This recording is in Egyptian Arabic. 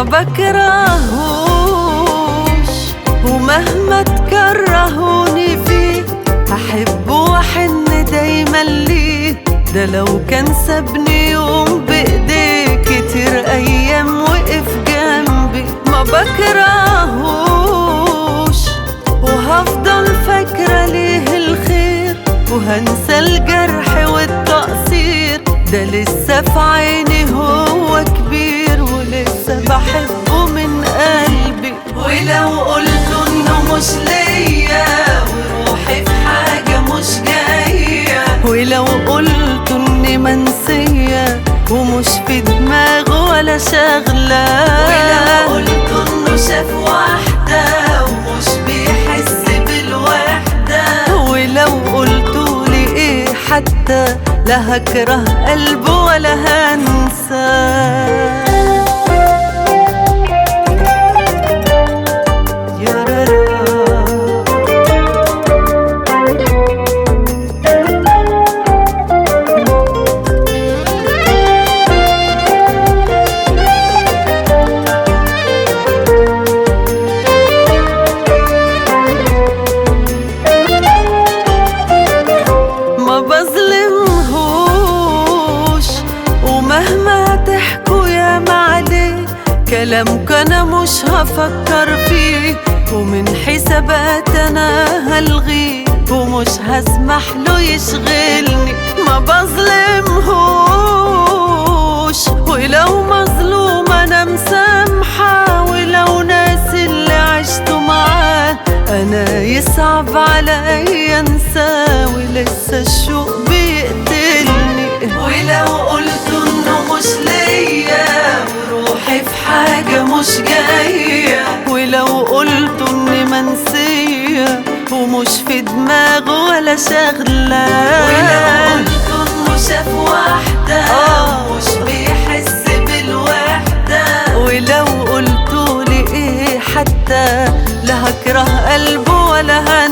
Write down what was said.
بكرهوش ومهما تكرهوني فيه هحبه واحن دايما ليه ده لو كان سابني يوم بايديه كتير ايام وقف جنبي ما بكرهوش وهفضل فاكرة ليه الخير وهنسى الجرح والتقصير ده لسه في عيني هو كبير ولسه بحبه من قلبي ولو قلت انه مش ليا وروحي في حاجة مش جاية ولو قلت اني منسية ومش في دماغه ولا شغلة ولو قلت انه شاف واحدة ومش بيحس بالوحدة ولو قلتولي ايه حتى لا هكره قلبه ولا هنساه يا رارا ما بظلمهوش ومهما تحكوا يا معلي كلامك انا مش هفكر فيه ومن حسابات انا هلغيه ومش هسمح له يشغلني ما بظلمهوش ولو مظلوم انا مسامحة ولو ناس اللي عشت معاه انا يصعب عليا انساه ولسه الشوق بيقتلني ولو قلت انه مش ليا وروحي في حاجة مش جاية ولو قلت اني منسية ومش في دماغه ولا شغلة ولو قلت انه شاف واحدة مش بيحس بالوحدة ولو قلتولي ايه حتى لا هكره قلبه ولا هن